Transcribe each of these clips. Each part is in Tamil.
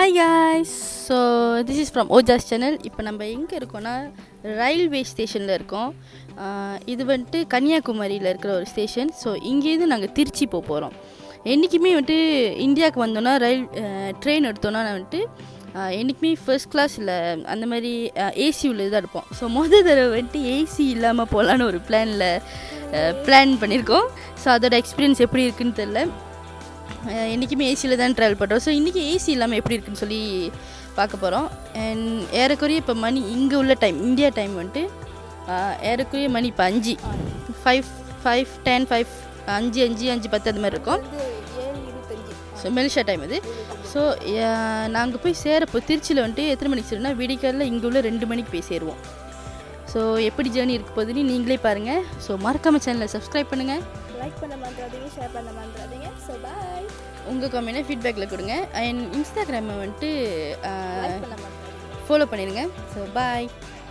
hi guys so this is from Ojas channel இப்போ நம்ம எங்கே இருக்கோம்னா ரயில்வே ஸ்டேஷனில் இருக்கோம் ஆஹ் இது வந்துட்டு கன்னியாகுமரியில் இருக்கிற ஒரு ஸ்டேஷன் ஸோ இங்கேருந்து நாங்கள் திருச்சி போக போகிறோம் என்றைக்குமே வந்துட்டு இந்தியாவுக்கு வந்தோன்னா ரயில் ட்ரெயின் எடுத்தோன்னா நான் வந்துட்டு ஆஹ் என்றைக்குமே ஃபர்ஸ்ட் கிளாஸ் இல்லை அந்த மாதிரி ஏசி உள்ளது தான் இருப்போம் ஸோ மொதல் தடவை வந்துட்டு ஏசி இல்லாமல் போகலான்னு ஒரு பிளானில் பிளான் பண்ணியிருக்கோம் ஸோ அதோட எக்ஸ்பீரியன்ஸ் எப்படி இருக்குன்னு தெரில அஹ் என்றைக்குமே ஏசியில் தான் ட்ராவல் பண்ணுறோம் ஸோ இன்றைக்கி ஏசி இல்லாமல் எப்படி இருக்குன்னு சொல்லி பார்க்க போகிறோம் அண்ட் ஏறக்குறைய இப்போ மணி இங்கே உள்ள டைம் இந்தியா டைம் வந்துட்டு அஹ் ஏறக்குறைய மணி இப்போ அஞ்சு ஃபைவ் ஃபைவ் டென் ஃபைவ் அஞ்சு அஞ்சு அஞ்சு பத்து அது மாதிரி இருக்கும் ஸோ மெலிஷா டைம் இது ஸோ நாங்கள் போய் சேரப்போ திருச்சியில் வந்துட்டு எத்தனை மணிக்கு சேரும்னா விடிக்காலில் இங்கே உள்ள ரெண்டு மணிக்கு போய் சேருவோம் ஸோ எப்படி ஜேர்னி இருக்க போகுதுன்னு நீங்களே பாருங்கள் ஸோ மறக்காம சேனலை சப்ஸ்கிரைப் பண்ணுங்கள் லைக் பண்ண மறந்துடாதீங்க ஷேர் பண்ண மறந்துடாதீங்க ஸோ பாய் உங்கள் கம்மியான ஃபீட்பேக்கில் கொடுங்க அண்ட் இன்ஸ்டாகிராமை வந்துட்டு லைக் பண்ண மறந்துடாதீங்க ஃபாலோ பண்ணிடுங்க so bye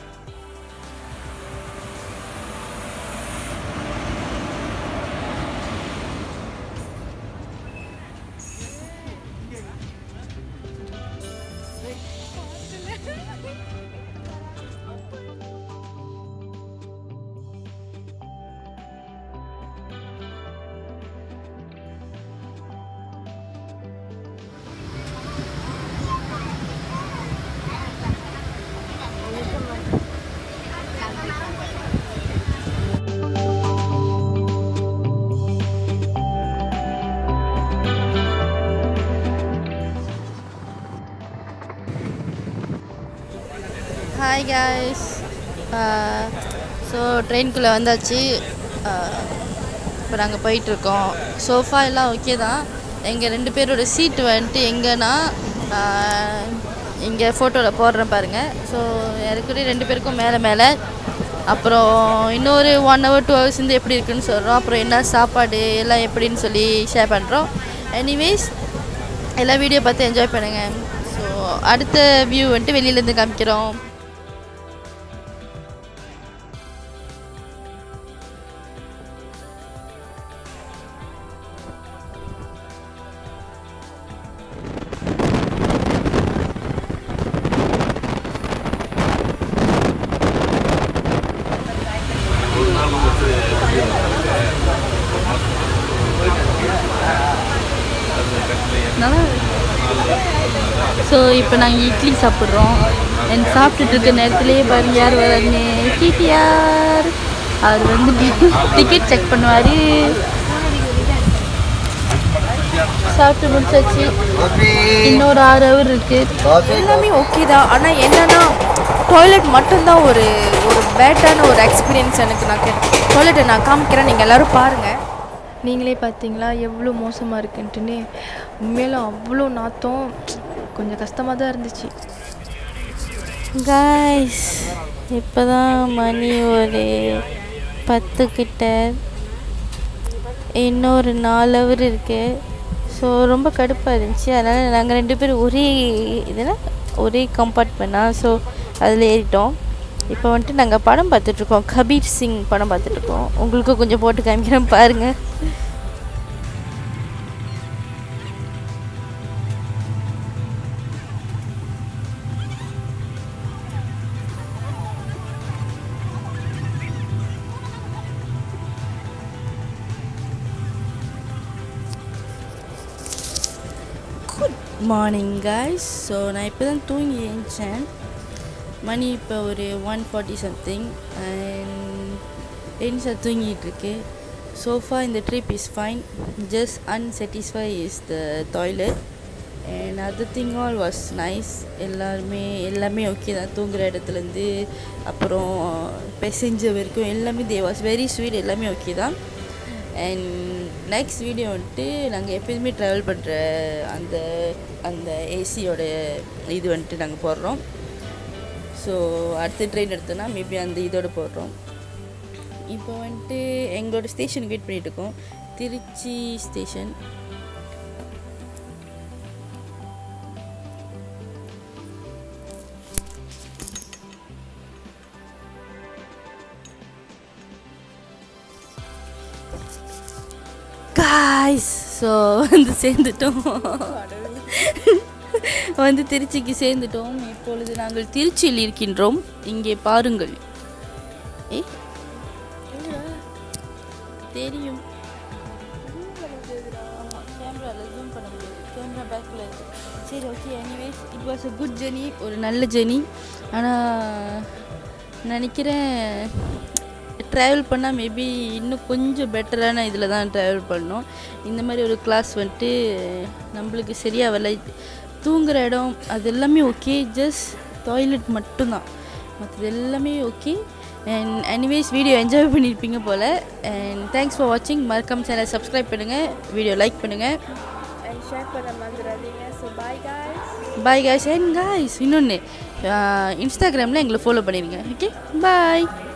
hi guys so ட்ரெயின்குள்ளே வந்தாச்சு இப்போ நாங்கள் போயிட்டுருக்கோம் சோஃபா எல்லாம் ஓகே தான் எங்கள் ரெண்டு பேரோட சீட்டு வந்துட்டு எங்கன்னா இங்கே ஃபோட்டோவில் போடுறேன் பாருங்கள் ஸோ ஏறக்குறைய ரெண்டு பேருக்கும் மேலே மேலே அப்புறம் இன்னொரு ஒன் ஹவர் டூ ஹவர்ஸ் வந்து எப்படி இருக்குன்னு சொல்கிறோம் அப்புறம் என்ன சாப்பாடு எல்லாம் எப்படின்னு சொல்லி ஷேர் பண்ணுறோம் எனிவேஸ் எல்லா வீடியோ பார்த்து என்ஜாய் பண்ணுங்கள் ஸோ அடுத்த வியூ வந்துட்டு வெளியிலேருந்து காமிக்கிறோம் ஸோ இப்போ நாங்கள் இட்லி சாப்பிட்றோம் அண்ட் சாப்பிட்டுட்டு இருக்க நேரத்துலேயே பாருங்க யார் வராருன்னு டிடிஆர் அவர் வந்து டிக்கெட் செக் பண்ணுவார் சாப்பிட்டு முடிச்சாச்சு இன்னொரு ஆறு ஹவர் இருக்குது எல்லாமே ஓகே தான் ஆனால் என்னன்னா டாய்லெட் மட்டும்தான் ஒரு ஒரு பேட்டான ஒரு எக்ஸ்பீரியன்ஸ் எனக்கு நான் டாய்லெட்டை நான் காமிக்கிறேன் நீங்கள் எல்லோரும் பாருங்கள் நீங்களே பார்த்தீங்களா எவ்வளோ மோசமாக இருக்குன்ட்டுன்னு உண்மையிலும் அவ்வளோ நாத்தம் கொஞ்சம் கஷ்டமாக தான் இருந்துச்சு காய்ஸ் இப்போ தான் மணி ஒரு பத்து கிட்ட இன்னொரு நாலு ஹவர் இருக்குது ஸோ ரொம்ப கடுப்பாக இருந்துச்சு அதனால் நாங்கள் ரெண்டு பேரும் ஒரே இதில் ஒரே கம்பார்ட்மெண்ட்டாக ஸோ அதில் ஏறிட்டோம் இப்போ வந்துட்டு நாங்கள் படம் பார்த்துட்ருக்கோம் கபீர் சிங் படம் பார்த்துட்ருக்கோம் உங்களுக்கும் கொஞ்சம் போட்டு காமிக்கிறேன் பாருங்கள் குட் மார்னிங் காய்ஸ் ஸோ நான் இப்போ தான் தூங்கி எழுந்தேன் மணி இப்போ ஒரு ஒன் ஃபார்ட்டி சம்திங் அண்ட் என்ஸாக தூங்கிட்டு இருக்கு சோஃபா இந்த trip is fine just unsatisfy is the toilet and other thing all was nice எல்லாருமே எல்லாமே ஓகே தான் தூங்குற இடத்துலேருந்து அப்புறம் பெசஞ்சர் வரைக்கும் எல்லாமே தே வாஸ் வெரி ஸ்வீட் எல்லாமே ஓகே தான் அண்ட் நெக்ஸ்ட் வீடியோ வந்துட்டு நாங்கள் எப்போதுமே ட்ராவல் பண்ணுற அந்த அந்த ஏசியோட இது வந்துட்டு நாங்கள் போடுறோம் ஸோ அடுத்த ட்ரெயின் எடுத்தோன்னா மேபி அந்த இதோட போடுறோம் இப்போ வந்துட்டு எங்களோட ஸ்டேஷனுக்கு வெயிட் பண்ணிட்டு இருக்கோம் திருச்சி ஸ்டேஷன் காய்ஸ் ஸோ வந்து சேர்ந்துட்டோம் வந்து திருச்சிக்கு சேர்ந்துட்டோம் இப்பொழுது நாங்கள் திருச்சியில் இருக்கின்றோம் இங்கே பாருங்கள் ஏ தெரியும் கேமராவில் ஜூம் பண்ண முடியாது கேமரா பேக்கில் இருக்கு சரி okay anyways it was a good journey ஒரு நல்ல ஜெர்னி ஆனால் நினைக்கிறேன் ட்ராவல் பண்ணால் மேபி இன்னும் கொஞ்சம் பெட்டரான இதில் தான் ட்ராவல் பண்ணோம் இந்த மாதிரி ஒரு கிளாஸ் வந்துட்டு நம்மளுக்கு சரியாக வரல தூங்குற இடம் அது எல்லாமே ஓகே ஜஸ்ட் டாய்லெட் மட்டும்தான் மற்றது எல்லாமே okay and anyways video enjoy பண்ணியிருப்பீங்க போல் அண்ட் தேங்க்ஸ் ஃபார் வாட்சிங் மறக்காம சேனல் சப்ஸ்கிரைப் பண்ணுங்கள் வீடியோ லைக் பண்ணுங்கள் அண்ட் ஷேர் பண்ண மறந்துடாதீங்க so bye guys bye guys and guys இன்னொன்று இன்ஸ்டாகிராமில் எங்களை ஃபாலோ பண்ணிடுங்க ஓகே பாய்